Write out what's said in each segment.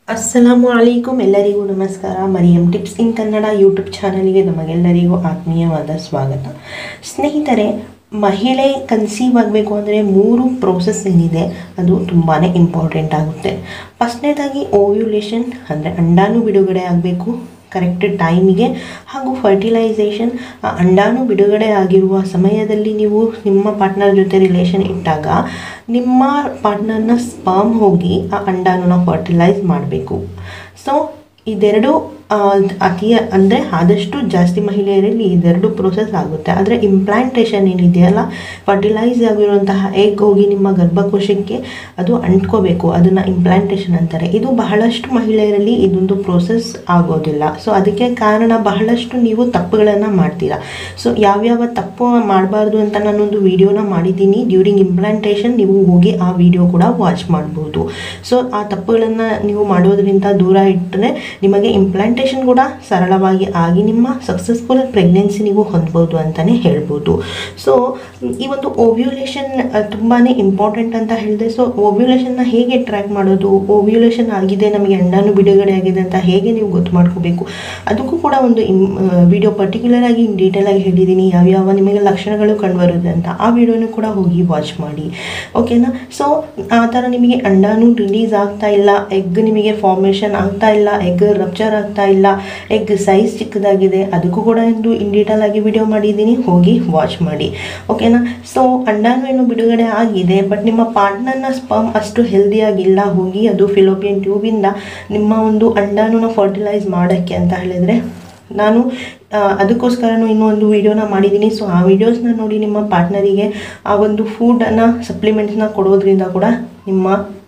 ಅಸ್ಸಲಾಮು ಅಲೈಕುಂ ಎಲ್ಲರಿಗೂ ನಮಸ್ಕಾರ Mariyam tips in Kannada YouTube ಚಾನಲ್ಗೆ ನಮಗೆಲ್ಲರಿಗೂ ಆತ್ಮೀಯವಾದ ಸ್ವಾಗತ ಸ್ನೇಹಿತರೆ ಮಹಿಳೆ ಕನ್ಸೀವ್ ಆಗಬೇಕು ಅಂದರೆ ಮೂರು ಪ್ರೋಸೆಸ್ ಏನಿದೆ ಅದು ತುಂಬಾ ಇಂಪಾರ್ಟೆಂಟ್ ಆಗುತ್ತೆ ಫಸ್ಟ್ನೇದಾಗಿ ಓವ್ಯುಲೇಷನ್ ಅಂದರೆ ಅಂಡಾಣು ಬಿಡುಗಡೆ ಆಗಬೇಕು ಕರೆಕ್ಟ್ ಟೈಮಿಗೆ ಹಾಗೂ ಫರ್ಟಿಲೈಸೇಷನ್ ಆ ಅಂಡಾಣು ಬಿಡುಗಡೆ ಆಗಿರುವ ಸಮಯದಲ್ಲಿ ನೀವು ನಿಮ್ಮ ಪಾರ್ಟ್ನರ್ ಜೊತೆ ರಿಲೇಷನ್ ಇಟ್ಟಾಗ ನಿಮ್ಮ ಪಾರ್ಟ್ನರ್ನ ಸ್ಪರ್ಮ್ ಹೋಗಿ ಆ ಅಂಡಾಣುನ ಫರ್ಟಿಲೈಸ್ ಮಾಡಬೇಕು ಸೊ ಇದೆರಡು ಆ, ಅತಿ ಅಂದರೆ ಆದಷ್ಟು ಜಾಸ್ತಿ ಮಹಿಳೆಯರಲ್ಲಿ ಇದೆರಡು ಪ್ರೋಸೆಸ್ ಆಗುತ್ತೆ ಆದರೆ ಇಂಪ್ಲಾಂಟೇಷನ್ ಏನಿದೆಯಲ್ಲ ಫರ್ಟಿಲೈಸ್ ಆಗಿರುವಂತಹ ಎಗ್ ಹೋಗಿ ನಿಮ್ಮ ಗರ್ಭಕೋಶಕ್ಕೆ ಅದು ಅಂಟ್ಕೋಬೇಕು ಅದನ್ನು ಇಂಪ್ಲಾಂಟೇಷನ್ ಅಂತಾರೆ ಇದು ಬಹಳಷ್ಟು ಮಹಿಳೆಯರಲ್ಲಿ ಇದೊಂದು ಪ್ರೋಸೆಸ್ ಆಗೋದಿಲ್ಲ ಸೊ ಅದಕ್ಕೆ ಕಾರಣ ಬಹಳಷ್ಟು ನೀವು ತಪ್ಪುಗಳನ್ನು ಮಾಡ್ತೀರಾ ಸೊ ಯಾವ್ಯಾವ ತಪ್ಪು ಮಾಡಬಾರ್ದು ಅಂತ ನಾನೊಂದು ವಿಡಿಯೋನ ಮಾಡಿದ್ದೀನಿ ಡ್ಯೂರಿಂಗ್ ಇಂಪ್ಲಾಂಟೇಷನ್ ನೀವು ಹೋಗಿ ಆ ವಿಡಿಯೋ ಕೂಡ ವಾಚ್ ಮಾಡ್ಬೋದು ಸೊ ಆ ತಪ್ಪುಗಳನ್ನು ನೀವು ಮಾಡೋದ್ರಿಂದ ದೂರ ಇಟ್ಟರೆ ನಿಮಗೆ ಇಂಪ್ಲಾಂಟೇಷನ್ ಕೂಡ ಸರಳವಾಗಿ ಆಗಿ ನಿಮ್ಮ ಸಕ್ಸಸ್ಫುಲ್ ಪ್ರೆಗ್ನೆನ್ಸಿ ನೀವು ಹೊಂದ್ಬೋದು ಅಂತಲೇ ಹೇಳ್ಬೋದು ಸೊ ಈ ಒಂದು ಓವ್ಯುಲೇಷನ್ ತುಂಬಾ ಇಂಪಾರ್ಟೆಂಟ್ ಅಂತ ಹೇಳಿದೆ ಸೊ ಓವ್ಯುಲೇಷನ್ನ ಹೇಗೆ ಟ್ರ್ಯಾಕ್ ಮಾಡೋದು ಓವ್ಯುಲೇಷನ್ ಆಗಿದೆ ನಮಗೆ ಅಂಡಾನು ಬಿಡುಗಡೆ ಆಗಿದೆ ಅಂತ ಹೇಗೆ ನೀವು ಗೊತ್ತು ಮಾಡ್ಕೋಬೇಕು ಅದಕ್ಕೂ ಕೂಡ ಒಂದು ಇಮ್ ವಿಡಿಯೋ ಪರ್ಟಿಕ್ಯುಲರ್ ಆಗಿ ಇನ್ ಡೀಟೇಲ್ ಆಗಿ ಹೇಳಿದ್ದೀನಿ ಯಾವ್ಯಾವ ನಿಮಗೆ ಲಕ್ಷಣಗಳು ಕಂಡುಬರುತ್ತೆ ಅಂತ ಆ ವಿಡಿಯೋನು ಕೂಡ ಹೋಗಿ ವಾಚ್ ಮಾಡಿ ಓಕೆನಾ ಸೊ ಆ ಥರ ನಿಮಗೆ ಅಂಡಾನು ರಿಲೀಸ್ ಆಗ್ತಾ ಇಲ್ಲ ಎಗ್ ನಿಮಗೆ ಫಾರ್ಮೇಷನ್ ಆಗ್ತಾ ಇಲ್ಲ ಎಗ್ ರಪ್ಚರ್ ಆಗ್ತಾ ಇಲ್ಲ ಎಗ್ ಸೈಜ್ ಚಿಕ್ಕದಾಗಿದೆ ಅದಕ್ಕೂ ಕೂಡ ಒಂದು ಇನ್ ಡೀಟೇಲ್ ಆಗಿ ವಿಡಿಯೋ ಮಾಡಿದ್ದೀನಿ ಹೋಗಿ ವಾಚ್ ಮಾಡಿ ಓಕೆನಾ ಸೊ ಅಂಡಾನು ಏನು ಬಿಡುಗಡೆ ಆಗಿದೆ ಬಟ್ ನಿಮ್ಮ ಪಾರ್ಟ್ನರ್ನ ಸ್ಪರ್ಮ್ ಅಷ್ಟು ಹೆಲ್ದಿಯಾಗಿಲ್ಲ ಹೋಗಿ ಅದು ಫಿಲೋಪಿಯನ್ ಟ್ಯೂಬಿಂದ ನಿಮ್ಮ ಒಂದು ಅಂಡಾನುನ ಫರ್ಟಿಲೈಸ್ ಮಾಡೋಕ್ಕೆ ಅಂತ ಹೇಳಿದರೆ ನಾನು ಆ, ಅದಕ್ಕೋಸ್ಕರನೂ ಇನ್ನೂ ಒಂದು ವಿಡಿಯೋನ ಮಾಡಿದ್ದೀನಿ ಸೊ ಆ ವಿಡಿಯೋಸ್ನ ನೋಡಿ ನಿಮ್ಮ ಪಾರ್ಟ್ನರಿಗೆ ಆ ಒಂದು ಫುಡನ್ನು ಸಪ್ಲಿಮೆಂಟ್ಸ್ನ ಕೊಡೋದ್ರಿಂದ ಕೂಡ ನಿಮ್ಮ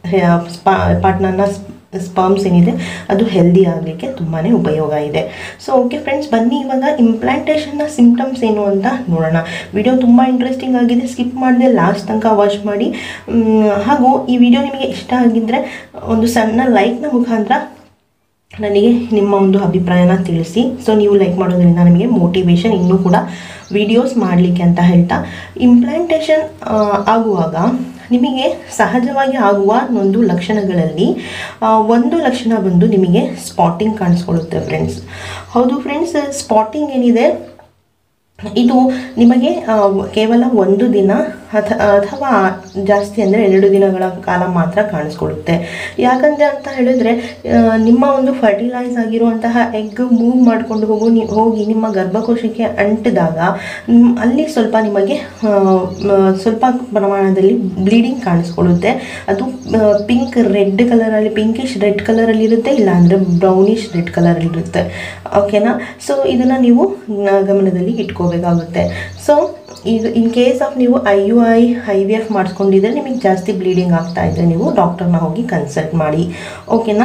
ಸ್ಪಾ ಪಾರ್ಟ್ನರ್ನ ಸ್ಪರ್ಮ್ಸ್ ಏನಿದೆ ಅದು ಹೆಲ್ದಿ ಆಗಲಿಕ್ಕೆ ತುಂಬಾ ಉಪಯೋಗ ಇದೆ ಸೊ ಓಕೆ ಫ್ರೆಂಡ್ಸ್ ಬನ್ನಿ ಇವಾಗ ಇಂಪ್ಲಾಂಟೇಷನ್ನ ಸಿಂಪ್ಟಮ್ಸ್ ಏನು ಅಂತ ನೋಡೋಣ ವಿಡಿಯೋ ತುಂಬ ಇಂಟ್ರೆಸ್ಟಿಂಗ್ ಆಗಿದೆ ಸ್ಕಿಪ್ ಮಾಡದೆ ಲಾಸ್ಟ್ ತನಕ ವಾಚ್ ಮಾಡಿ ಮ್, ಹಾಗೂ ಈ ವಿಡಿಯೋ ನಿಮಗೆ ಇಷ್ಟ ಆಗಿದ್ದರೆ ಒಂದು ಸಣ್ಣ ಲೈಕ್ನ ಮುಖಾಂತರ ನನಗೆ ನಿಮ್ಮ ಒಂದು ಅಭಿಪ್ರಾಯನ ತಿಳಿಸಿ ಸೊ ನೀವು ಲೈಕ್ ಮಾಡೋದ್ರಿಂದ ನಮಗೆ ಮೋಟಿವೇಶನ್ ಇನ್ನೂ ಕೂಡ ವಿಡಿಯೋಸ್ ಮಾಡಲಿಕ್ಕೆ ಅಂತ ಹೇಳ್ತಾ ಇಂಪ್ಲಾಂಟೇಷನ್ ಆಗುವಾಗ ನಿಮಗೆ ಸಹಜವಾಗಿ ಆಗುವ ಒಂದು ಲಕ್ಷಣಗಳಲ್ಲಿ ಆ, ಒಂದು ಲಕ್ಷಣ ಬಂದು ನಿಮಗೆ ಸ್ಪಾಟಿಂಗ್ ಕಾಣಿಸ್ಕೊಳ್ಳುತ್ತೆ ಫ್ರೆಂಡ್ಸ್ ಹೌದು ಫ್ರೆಂಡ್ಸ್ ಸ್ಪಾಟಿಂಗ್ ಏನಿದೆ ಇದು ನಿಮಗೆ ಆ, ಕೇವಲ ಒಂದು ದಿನ ಅಥ ಅಥವಾ ಜಾಸ್ತಿ ಅಂದರೆ ಎರಡು ದಿನಗಳ ಕಾಲ ಮಾತ್ರ ಕಾಣಿಸ್ಕೊಳ್ಳುತ್ತೆ ಯಾಕಂದರೆ ಅಂತ ಹೇಳಿದ್ರೆ ಆ, ನಿಮ್ಮ ಒಂದು ಫರ್ಟಿಲೈಸ್ ಆಗಿರುವಂತಹ ಎಗ್ ಮೂವ್ ಮಾಡಿಕೊಂಡು ಹೋಗು ನಿ- ಹೋಗಿ ನಿಮ್ಮ ಗರ್ಭಕೋಶಕ್ಕೆ ಅಂಟಿದಾಗ ಮ್, ಅಲ್ಲಿ ಸ್ವಲ್ಪ ನಿಮಗೆ ಆ, ಮ, ಸ್ವಲ್ಪ ಪ್ರಮಾಣದಲ್ಲಿ ಬ್ಲೀಡಿಂಗ್ ಕಾಣಿಸ್ಕೊಳ್ಳುತ್ತೆ ಅದು ಪಿಂಕ್ ರೆಡ್ ಕಲರಲ್ಲಿ ಪಿಂಕಿಶ್ ರೆಡ್ ಕಲರಲ್ಲಿ ಇರುತ್ತೆ ಇಲ್ಲಾಂದರೆ ಬ್ರೌನಿಶ್ ರೆಡ್ ಕಲರಲ್ಲಿ ಇರುತ್ತೆ ಓಕೆನಾ ಸೊ ಇದನ್ನು ನೀವು ನ- ಗಮನದಲ್ಲಿ ಇಟ್ಕೋಬೇಕಾಗುತ್ತೆ ಸೊ ಇದು ಇನ್ ಕೇಸ್ ಆಫ್ ನೀವು I U I I V F ಮಾಡಿಸ್ಕೊಂಡಿದ್ರೆ ನಿಮಗೆ ಜಾಸ್ತಿ ಬ್ಲೀಡಿಂಗ್ ಆಗ್ತಾ ಇದ್ದರೆ ನೀವು ಡಾಕ್ಟರ್ನ ಹೋಗಿ ಕನ್ಸಲ್ಟ್ ಮಾಡಿ ಓಕೆನಾ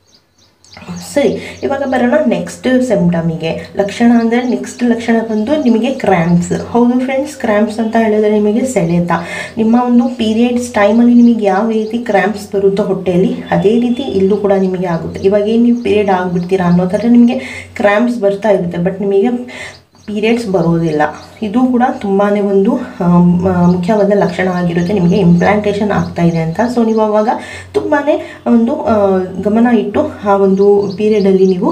ಸರಿ ಇವಾಗ ಬರೋಣ ನೆಕ್ಸ್ಟ್ ಸಿಂಪ್ಟಮಿಗೆ ಲಕ್ಷಣ ಅಂದರೆ ನೆಕ್ಸ್ಟ್ ಲಕ್ಷಣ ಬಂದು ನಿಮಗೆ ಕ್ರ್ಯಾಂಪ್ಸ್ ಹೌದು ಫ್ರೆಂಡ್ಸ್ ಕ್ರ್ಯಾಂಪ್ಸ್ ಅಂತ ಹೇಳಿದ್ರೆ ನಿಮಗೆ ಸೆಳೆತ ನಿಮ್ಮ ಒಂದು ಪೀರಿಯಡ್ಸ್ ಟೈಮಲ್ಲಿ ನಿಮಗೆ ಯಾವ ರೀತಿ ಕ್ರ್ಯಾಂಪ್ಸ್ ಬರುತ್ತೋ ಹೊಟ್ಟೆಯಲ್ಲಿ ಅದೇ ರೀತಿ ಇಲ್ಲೂ ಕೂಡ ನಿಮಗೆ ಆಗುತ್ತೆ ಇವಾಗ ಏನು ನೀವು ಪೀರಿಯಡ್ ಆಗಿಬಿಡ್ತೀರಾ ಅನ್ನೋ ಥರ ನಿಮಗೆ ಕ್ರ್ಯಾಂಪ್ಸ್ ಬರ್ತಾ ಇರುತ್ತೆ ಬಟ್ ನಿಮಗೆ ಪೀರಿಯಡ್ಸ್ ಬರೋದಿಲ್ಲ ಇದು ಕೂಡ ತುಂಬಾ ಒಂದು ಆಮ್, ಆ, ಮುಖ್ಯವಾದ ಲಕ್ಷಣ ಆಗಿರುತ್ತೆ ನಿಮಗೆ ಇಂಪ್ಲಾಂಟೇಷನ್ ಆಗ್ತಾ ಇದೆ ಅಂತ ಸೊ ನೀವು ಅವಾಗ ತುಂಬಾ ಒಂದು ಆ, ಗಮನ ಇಟ್ಟು ಆ ಒಂದು ಪೀರಿಯಡಲ್ಲಿ ನೀವು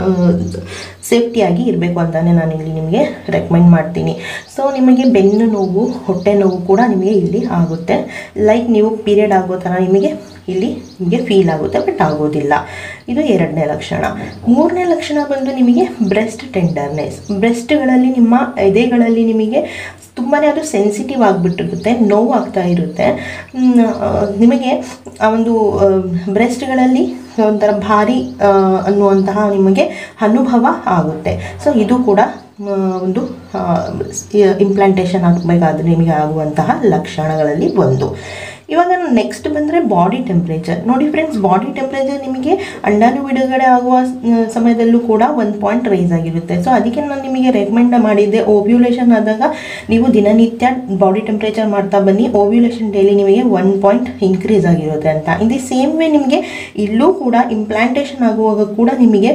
ಸೇಫ್ಟಿಯಾಗಿ ಇರಬೇಕು ಅಂತಲೇ ನಾನು ಇಲ್ಲಿ ನಿಮಗೆ ರೆಕಮೆಂಡ್ ಮಾಡ್ತೀನಿ ಸೊ ನಿಮಗೆ ಬೆನ್ನು ನೋವು ಹೊಟ್ಟೆ ನೋವು ಕೂಡ ನಿಮಗೆ ಇಲ್ಲಿ ಆಗುತ್ತೆ ಲೈಕ್ ನೀವು ಪೀರಿಯಡ್ ಆಗೋ ಥರ ನಿಮಗೆ ಇಲ್ಲಿ ನಿಮಗೆ ಫೀಲ್ ಆಗುತ್ತೆ ಬಟ್ ಆಗೋದಿಲ್ಲ ಇದು ಎರಡನೇ ಲಕ್ಷಣ ಮೂರನೇ ಲಕ್ಷಣ ಬಂದು ನಿಮಗೆ ಬ್ರೆಸ್ಟ್ ಟೆಂಡರ್ನೆಸ್ ಬ್ರೆಸ್ಟ್ಗಳಲ್ಲಿ ನಿಮ್ಮ ಎದೆಗಳಲ್ಲಿ ನಿಮಗೆ ತುಂಬಾ ಅದು ಸೆನ್ಸಿಟಿವ್ ಆಗಿಬಿಟ್ಟಿರುತ್ತೆ ನೋವು ಆಗ್ತಾ ಇರುತ್ತೆ ಮ್, ಆ, ನಿಮಗೆ ಆ ಒಂದು ಬ್ರೆಸ್ಟ್ಗಳಲ್ಲಿ ಒಂಥರ ಭಾರಿ ಆ, ಅನ್ನುವಂತಹ ನಿಮಗೆ ಅನುಭವ ಆಗುತ್ತೆ ಸೊ ಇದು ಕೂಡ ಆ, ಒಂದು ಇಂಪ್ಲಾಂಟೇಷನ್ ಆಗಬೇಕಾದ್ರೆ ನಿಮಗೆ ಆಗುವಂತಹ ಲಕ್ಷಣಗಳಲ್ಲಿ ಒಂದು ಇವಾಗ ನೆಕ್ಸ್ಟ್ ಬಂದರೆ ಬಾಡಿ ಟೆಂಪ್ರೇಚರ್ ನೋಡಿ ಫ್ರೆಂಡ್ಸ್ ಬಾಡಿ ಟೆಂಪ್ರೇಚರ್ ನಿಮಗೆ ಅಂಡಾಣು ಬಿಡುಗಡೆ ಆಗುವ ಸ- ಸಮಯದಲ್ಲೂ ಕೂಡ ಒಂದು ಪಾಯಿಂಟ್ ರೈಸ್ ಆಗಿರುತ್ತೆ ಸೊ ಅದಕ್ಕೆ ನಾನು ನಿಮಗೆ ರೆಕಮೆಂಡ್ ಮಾಡಿದ್ದೆ ಓವ್ಯುಲೇಷನ್ ಆದಾಗ ನೀವು ದಿನನಿತ್ಯ ಬಾಡಿ ಟೆಂಪ್ರೇಚರ್ ಮಾಡ್ತಾ ಬನ್ನಿ ಓವ್ಯುಲೇಷನ್ ಡೈಲಿ ನಿಮಗೆ ಒನ್ ಪಾಯಿಂಟ್ ಇನ್ಕ್ರೀಸ್ ಆಗಿರುತ್ತೆ ಅಂತ ಇನ್ ದಿ ಸೇಮ್ ವೇ ನಿಮಗೆ ಇಲ್ಲೂ ಕೂಡ ಇಂಪ್ಲಾಂಟೇಷನ್ ಆಗುವಾಗ ಕೂಡ ನಿಮಗೆ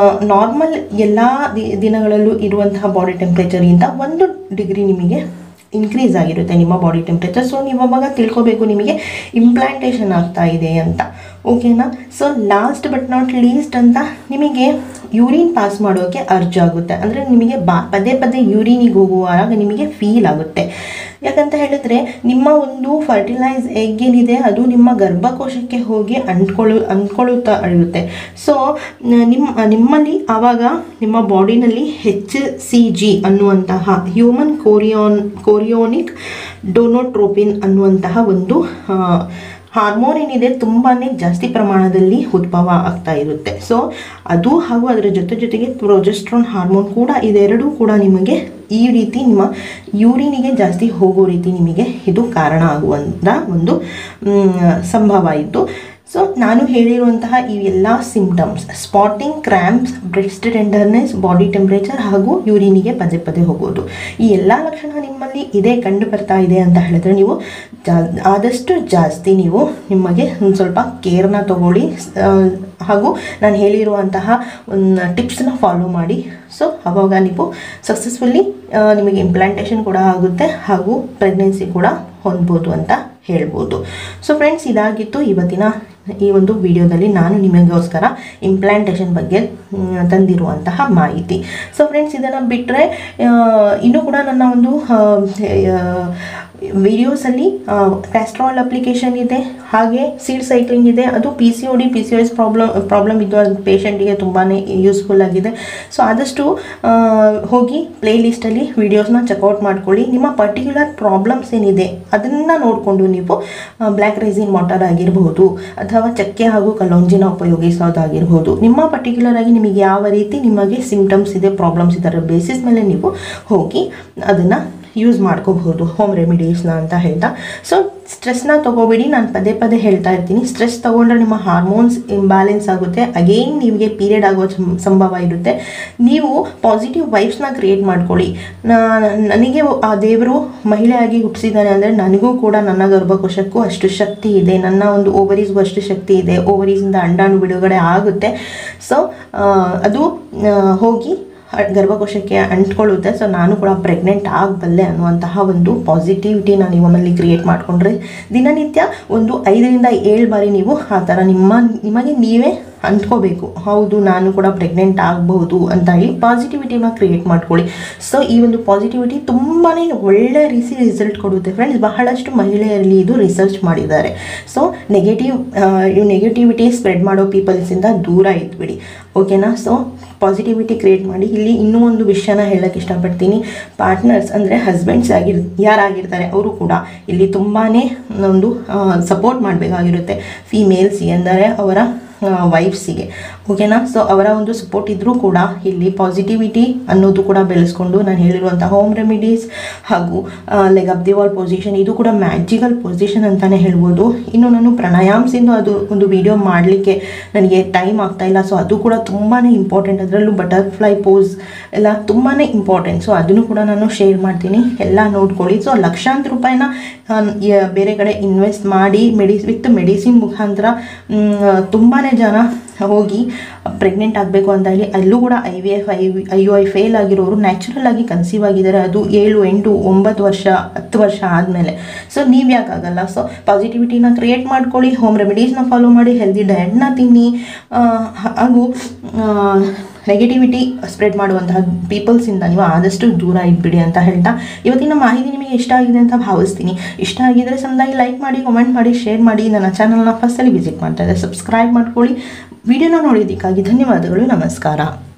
ನಾರ್ಮಲ್ ಎಲ್ಲ ದಿನಗಳಲ್ಲೂ ಇರುವಂತಹ ಬಾಡಿ ಟೆಂಪ್ರೇಚರ್ಗಿಂತ ಒಂದು ಡಿಗ್ರಿ ನಿಮಗೆ ಇನ್ಕ್ರೀಸ್ ಆಗಿರುತ್ತೆ ನಿಮ್ಮ ಬಾಡಿ ಟೆಂಪ್ರೇಚರ್ ಸೊ ನೀವು ಅವಾಗ ತಿಳ್ಕೊಬೇಕು ನಿಮಗೆ ಇಂಪ್ಲಾಂಟೇಷನ್ ಆಗ್ತಾ ಇದೆ ಅಂತ ಓಕೆನಾ so last but not least ಅಂತ ನಿಮಗೆ ಯೂರಿನ್ ಪಾಸ್ ಮಾಡೋಕ್ಕೆ ಅರ್ಜ್ ಆಗುತ್ತೆ ಅಂದರೆ ನಿಮಗೆ ಬಾ ಪದೇ ಪದೇ ಯೂರಿನಿಗೆ ಹೋಗುವಾಗ ನಿಮಗೆ ಫೀಲ್ ಆಗುತ್ತೆ ಯಾಕಂತ ಹೇಳಿದ್ರೆ ನಿಮ್ಮ ಒಂದು ಫರ್ಟಿಲೈಸ್ ಎಗ್ ಏನಿದೆ ಅದು ನಿಮ್ಮ ಗರ್ಭಕೋಶಕ್ಕೆ ಹೋಗಿ ಅಂಟ್ಕೊಳ್ಳು ಅಂದ್ಕೊಳ್ಳುತ್ತಾ ಇರುತ್ತೆ ಸೊ ನಿಮ್ಮ ನಿಮ್ಮಲ್ಲಿ ಆವಾಗ ನಿಮ್ಮ ಬಾಡಿನಲ್ಲಿ ಹೆಚ್ ಸಿ ಜಿ ಅನ್ನುವಂತಹ ಹ್ಯೂಮನ್ ಕೋರಿಯೋನ್ ಕೋರಿಯೋನಿಕ್ ಡೊನೋಟ್ರೋಪಿನ್ ಅನ್ನುವಂತಹ ಒಂದು ಆ, ಹಾರ್ಮೋನ್ ಏನಿದೆ ತುಂಬಾ ಜಾಸ್ತಿ ಪ್ರಮಾಣದಲ್ಲಿ ಉದ್ಭವ ಆಗ್ತಾ ಇರುತ್ತೆ ಸೊ ಅದು ಹಾಗೂ ಅದರ ಜೊತೆ ಜೊತೆಗೆ ಪ್ರೊಜೆಸ್ಟ್ರಾನ್ ಹಾರ್ಮೋನ್ ಕೂಡ ಇದೆರಡೂ ಕೂಡ ನಿಮಗೆ ಈ ರೀತಿ ನಿಮ್ಮ ಯೂರಿನಿಗೆ ಜಾಸ್ತಿ ಹೋಗೋ ರೀತಿ ನಿಮಗೆ ಇದು ಕಾರಣ ಆಗುವಂಥ ಒಂದು ಮ್, ಸಂಭವ ಇತ್ತು ಸೊ ನಾನು ಹೇಳಿರುವಂತಹ ಈ ಎಲ್ಲ symptoms spotting cramps breast tenderness body temperature ಹಾಗೂ ಯೂರಿನಿಗೆ ಪದೇ ಪದೇ ಹೋಗೋದು ಈ ಎಲ್ಲ ಲಕ್ಷಣ ನಿಮ್ಮಲ್ಲಿ ಇದೆ ಕಂಡು ಬರ್ತಾ ಇದೆ ಅಂತ ಹೇಳಿದ್ರೆ ನೀವು ಜಾ ಆದಷ್ಟು ಜಾಸ್ತಿ ನೀವು ನಿಮಗೆ ಒಂದು ಸ್ವಲ್ಪ ಕೇರ್ನ ತಗೊಳ್ಳಿ ಆ, ಹಾಗೂ ನಾನು ಹೇಳಿರುವಂತಹ ಒಂದು ಟಿಪ್ಸ್ನ ಫಾಲೋ ಮಾಡಿ ಸೊ ಅವಾಗ ನೀವು ಸಕ್ಸಸ್ಫುಲ್ಲಿ ನಿಮಗೆ ಇಂಪ್ಲಾಂಟೇಷನ್ ಕೂಡ ಆಗುತ್ತೆ ಹಾಗೂ ಪ್ರೆಗ್ನೆನ್ಸಿ ಕೂಡ ಹೊಂದ್ಬೋದು ಅಂತ ಹೇಳ್ಬೋದು ಸೊ ಫ್ರೆಂಡ್ಸ್ ಇದಾಗಿತ್ತು ಇವತ್ತಿನ ಈ ಒಂದು ವಿಡಿಯೋದಲ್ಲಿ ನಾನು ನಿಮಗೋಸ್ಕರ ಇಂಪ್ಲಾಂಟೇಷನ್ ಬಗ್ಗೆ ಮ್, ತಂದಿರುವಂತಹ ಮಾಹಿತಿ ಸೊ ಫ್ರೆಂಡ್ಸ್ ಇದನ್ನು ಬಿಟ್ಟರೆ ಇನ್ನೂ ಕೂಡ ನನ್ನ ಒಂದು ವಿಡಿಯೋಸಲ್ಲಿ ಕ್ಯಾಸ್ಟ್ರಾಲ್ ಅಪ್ಲಿಕೇಶನ್ ಇದೆ ಹಾಗೆ ಸೀಡ್ ಸೈಕ್ಲಿಂಗ್ ಇದೆ ಅದು P C O D P C S problem problem ಇದ್ದು ಅದು ಪೇಷಂಟಿಗೆ ತುಂಬಾ ಯೂಸ್ಫುಲ್ ಆಗಿದೆ ಸೊ ಆದಷ್ಟು ಆ, ಹೋಗಿ ಪ್ಲೇ ಲಿಸ್ಟಲ್ಲಿ ವೀಡಿಯೋಸ್ನ ಚೆಕ್ಔಟ್ ಮಾಡ್ಕೊಳ್ಳಿ ನಿಮ್ಮ ಪರ್ಟಿಕ್ಯುಲರ್ ಪ್ರಾಬ್ಲಮ್ಸ್ ಏನಿದೆ ಅದನ್ನು ನೋಡಿಕೊಂಡು ನೀವು ಬ್ಲ್ಯಾಕ್ ರೈಸಿನ್ ವಾಟರ್ ಆಗಿರಬಹುದು ಅಥವಾ ಚಕ್ಕೆ ಹಾಗೂ ಕಲೋಂಜಿನ ಉಪಯೋಗಿಸೋದಾಗಿರ್ಬೋದು ನಿಮ್ಮ ಪರ್ಟಿಕ್ಯುಲರ್ ಆಗಿ ನಿಮಗೆ ಯಾವ ರೀತಿ ನಿಮಗೆ ಸಿಂಪ್ಟಮ್ಸ್ ಇದೆ ಪ್ರಾಬ್ಲಮ್ಸ್ ಇದರ ಬೇಸಿಸ್ ಮೇಲೆ ನೀವು ಹೋಗಿ ಅದನ್ನು ಯೂಸ್ ಮಾಡ್ಕೋಬಹುದು ಹೋಮ್ ರೆಮಿಡೀಸ್ನ ಅಂತ ಹೇಳ್ತಾ ಸೊ ಸ್ಟ್ರೆಸ್ನ ತಗೋಬೇಡಿ ನಾನು ಪದೇ ಪದೇ ಹೇಳ್ತಾ ಇರ್ತೀನಿ ಸ್ಟ್ರೆಸ್ ತಗೊಂಡ್ರೆ ನಿಮ್ಮ ಹಾರ್ಮೋನ್ಸ್ ಇಂಬ್ಯಾಲೆನ್ಸ್ ಆಗುತ್ತೆ ಅಗೈನ್ ನಿಮಗೆ ಪೀರಿಯಡ್ ಆಗೋ ಸಂ- ಸಂಭವ ಇರುತ್ತೆ ನೀವು ಪಾಸಿಟಿವ್ ವೈಬ್ಸ್ನ ಕ್ರಿಯೇಟ್ ಮಾಡ್ಕೊಳ್ಳಿ ನಾ- ನನಗೆ ಆ ದೇವರು ಮಹಿಳೆಯಾಗಿ ಹುಟ್ಟಿಸಿದ್ದಾನೆ ಅಂದರೆ ನನಗೂ ಕೂಡ ನನ್ನ ಗರ್ಭಕೋಶಕ್ಕೂ ಅಷ್ಟು ಶಕ್ತಿ ಇದೆ ನನ್ನ ಒಂದು ಓವರೀಸ್ಗೂ ಅಷ್ಟು ಶಕ್ತಿ ಇದೆ ಓವರೀಸಿಂದ ಅಂಡಾಣು ಬಿಡುಗಡೆ ಆಗುತ್ತೆ ಸೊ ಅದು ಆ, ಹೋಗಿ ಹ- ಗರ್ಭಕೋಶಕ್ಕೆ ಅಂಟ್ಕೊಳ್ಳುತ್ತೆ ಸೊ ನಾನು ಕೂಡ ಪ್ರೆಗ್ನೆಂಟ್ ಆಗಬಲ್ಲೆ ಅನ್ನುವಂತಹ ಒಂದು ಪಾಸಿಟಿವಿಟಿನ ನೀವು ನಮ್ಮಲ್ಲಿ ಕ್ರಿಯೇಟ್ ಮಾಡಿಕೊಂಡ್ರೆ ದಿನನಿತ್ಯ ಒಂದು ಐದರಿಂದ ಏಳು ಬಾರಿ ನೀವು ಆ ಥರ ನಿಮ್ಮ ನಿಮಗೆ ನೀವೇ ಅಂದ್ಕೋಬೇಕು ಹೌದು ನಾನು ಕೂಡ ಪ್ರೆಗ್ನೆಂಟ್ ಆಗಬಹುದು ಅಂತ ಹೇಳಿ ಪಾಸಿಟಿವಿಟಿನ ಕ್ರಿಯೇಟ್ ಮಾಡ್ಕೊಳ್ಳಿ ಸೊ ಈ ಒಂದು ಪಾಸಿಟಿವಿಟಿ ತುಂಬಾ ಒಳ್ಳೆ ರೀತಿ ರಿಸಲ್ಟ್ ಕೊಡುತ್ತೆ ಫ್ರೆಂಡ್ಸ್ ಬಹಳಷ್ಟು ಮಹಿಳೆಯರಲ್ಲಿ ಇದು ರಿಸರ್ಚ್ ಮಾಡಿದ್ದಾರೆ ಸೊ ನೆಗೆಟಿವ್ ನೆಗೆಟಿವಿಟಿ ಸ್ಪ್ರೆಡ್ ಮಾಡೋ ಪೀಪಲ್ಸಿಂದ ದೂರ ಇದ್ಬಿಡಿ ಓಕೆನಾ ಸೊ ಪಾಸಿಟಿವಿಟಿ ಕ್ರಿಯೇಟ್ ಮಾಡಿ ಇಲ್ಲಿ ಇನ್ನೂ ಒಂದು ವಿಷಯನ ಹೇಳಕ್ಕೆ ಇಷ್ಟಪಡ್ತೀನಿ ಪಾರ್ಟ್ನರ್ಸ್ ಅಂದರೆ ಹಸ್ಬೆಂಡ್ಸ್ ಆಗಿರ್ ಯಾರಾಗಿರ್ತಾರೆ ಅವರು ಕೂಡ ಇಲ್ಲಿ ತುಂಬಾ ಒಂದು ಸಪೋರ್ಟ್ ಮಾಡಬೇಕಾಗಿರುತ್ತೆ ಫೀಮೇಲ್ಸ್ ಎಂದರೆ ಅವರ ವೈಫ್ಸಿಗೆ ಓಕೆನಾ ಸೊ ಅವರ ಒಂದು ಸಪೋರ್ಟ್ ಇದ್ದರೂ ಕೂಡ ಇಲ್ಲಿ ಪಾಸಿಟಿವಿಟಿ ಅನ್ನೋದು ಕೂಡ ಬೆಳೆಸ್ಕೊಂಡು ನಾನು ಹೇಳಿರುವಂಥ ಹೋಮ್ ರೆಮಿಡೀಸ್ ಹಾಗೂ like up the wall position ಇದು ಕೂಡ ಮ್ಯಾಜಿಕಲ್ ಪೊಸಿಷನ್ ಅಂತಲೇ ಹೇಳ್ಬೋದು ಇನ್ನು ನಾನು ಪ್ರಾಣಾಯಾಮ್ಸಿಂದ ಅದು ಒಂದು ವಿಡಿಯೋ ಮಾಡಲಿಕ್ಕೆ ನನಗೆ ಟೈಮ್ ಆಗ್ತಾ ಇಲ್ಲ ಸೊ ಅದು ಕೂಡ ತುಂಬಾ ಇಂಪಾರ್ಟೆಂಟ್ ಅದರಲ್ಲೂ ಬಟರ್ಫ್ಲೈ ಪೋಸ್ ಎಲ್ಲ ತುಂಬಾ ಇಂಪಾರ್ಟೆಂಟ್ ಸೊ ಅದನ್ನು ಕೂಡ ನಾನು ಶೇರ್ ಮಾಡ್ತೀನಿ ಎಲ್ಲ ನೋಡ್ಕೊಳ್ಳಿ ಸೊ ಲಕ್ಷಾಂತರ ರೂಪಾಯಿನ ಆ, ಯ- ಬೇರೆ ಕಡೆ ಇನ್ವೆಸ್ಟ್ ಮಾಡಿ ಮೆಡಿಸ್ ವಿತ್ ಮೆಡಿಸಿನ್ ಮುಖಾಂತರ ತುಂಬಾ ಜನ ಹೋಗಿ ಪ್ರೆಗ್ನೆಂಟ್ ಆಗಬೇಕು ಅಂತ ಹೇಳಿ ಅಲ್ಲೂ ಕೂಡ I V F I I U I fail ಆಗಿರೋರು ನ್ಯಾಚುರಲ್ ಆಗಿ ಕನ್ಸೀವ್ ಆಗಿದ್ದಾರೆ ಅದು ಏಳು ಎಂಟು ಒಂಬತ್ತು ವರ್ಷ ಹತ್ತು ವರ್ಷ ಆದಮೇಲೆ ಸೊ ನೀವು ಯಾಕಾಗಲ್ಲ ಸೊ ಪಾಸಿಟಿವಿಟಿನ ಕ್ರಿಯೇಟ್ ಮಾಡ್ಕೊಳ್ಳಿ ಹೋಮ್ ರೆಮಿಡೀಸ್ನ ಫಾಲೋ ಮಾಡಿ ಹೆಲ್ದಿ ಡಯಟ್ನ ತಿನ್ನಿ ಆ, ಹಾಗೂ ನೆಗೆಟಿವಿಟಿ ಸ್ಪ್ರೆಡ್ ಮಾಡುವಂತಹ ಪೀಪಲ್ಸಿಂದ ನೀವು ಆದಷ್ಟು ದೂರ ಇದ್ಬಿಡಿ ಅಂತ ಹೇಳ್ತಾ ಇವತ್ತಿನ ಮಾಹಿತಿ ನಿಮಗೆ ಇಷ್ಟ ಆಗಿದೆ ಅಂತ ಭಾವಿಸ್ತೀನಿ ಇಷ್ಟ ಆಗಿದ್ರೆ ಸಂದಾಗಿ ಲೈಕ್ ಮಾಡಿ ಕಮೆಂಟ್ ಮಾಡಿ ಶೇರ್ ಮಾಡಿ ನನ್ನ ಚಾನಲ್ನ ಫಸ್ಟಲ್ಲಿ ವಿಸಿಟ್ ಮಾಡ್ತಾ ಇದ್ದೆ ಸಬ್ಸ್ಕ್ರೈಬ್ ಮಾಡ್ಕೊಳ್ಳಿ ವಿಡಿಯೋನ ನೋಡಿದ್ದಕ್ಕಾಗಿ ಧನ್ಯವಾದಗಳು ನಮಸ್ಕಾರ